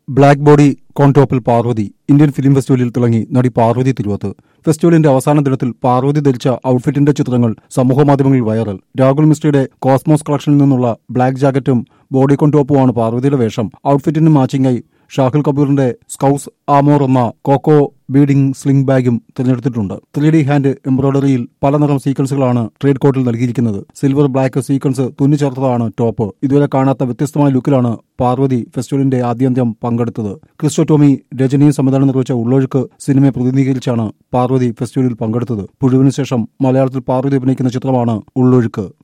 black body കോൺടോപ്പിൽ Parvathy Indian film ഫെസ്റ്റിവലിൽ തിളങ്ങി നടി പാർവതി തിരുവത്ത് ഫെസ്റ്റിവലിന്റെ അവസാന ദിനത്തിൽ പാർവതി ധരിച്ച ഔട്ട്ഫിറ്റിന്റെ ചിത്രങ്ങൾ സമൂഹമാധ്യമങ്ങളിൽ വൈറൽ രാഹുൽ മിസ്ട്രിയുടെ കോസ്മോസ് കളക്ഷനിൽ നിന്നുള്ള ബ്ലാക്ക് ജാക്കറ്റും ബോഡി കോൺടോപ്പുമാണ് പാർവതിയുടെ വേഷം ഔട്ട്ഫിറ്റിന് മാച്ചിങ്ങായി ഷാഹിൽ കപൂറിന്റെ സ്കൌസ് ആമോർ എന്ന കോക്കോ ബീഡിംഗ് സ്ലിംഗ് ബാഗും തിരഞ്ഞെടുത്തിട്ടുണ്ട് ത്രീ ഡി ഹാൻഡ് എംബ്രോയിഡറിയിൽ പല നിറം സീക്വൻസുകളാണ് ട്രേഡ് കോട്ടിൽ നൽകിയിരിക്കുന്നത് സിൽവർ ബ്ലാക്ക് സീക്വൻസ് തുന്നിച്ചേർത്തതാണ് ടോപ്പ് ഇതുവരെ കാണാത്ത വ്യത്യസ്തമായ ലുക്കിലാണ് പാർവതി ഫെസ്റ്റിവലിന്റെ ആദ്യാന്ത്യം പങ്കെടുത്തത് ക്രിസ്റ്റോ ടോമി രജനിയും സംവിധാനം നിർവഹിച്ച ഉള്ളൊഴുക്ക് സിനിമയെ പ്രതിനിധീകരിച്ചാണ് പാർവതി ഫെസ്റ്റിവലിൽ പങ്കെടുത്തത് പുഴുവിന് ശേഷം മലയാളത്തിൽ പാർവതി അഭിനയിക്കുന്ന ചിത്രമാണ് ഉള്ളൊഴുക്ക്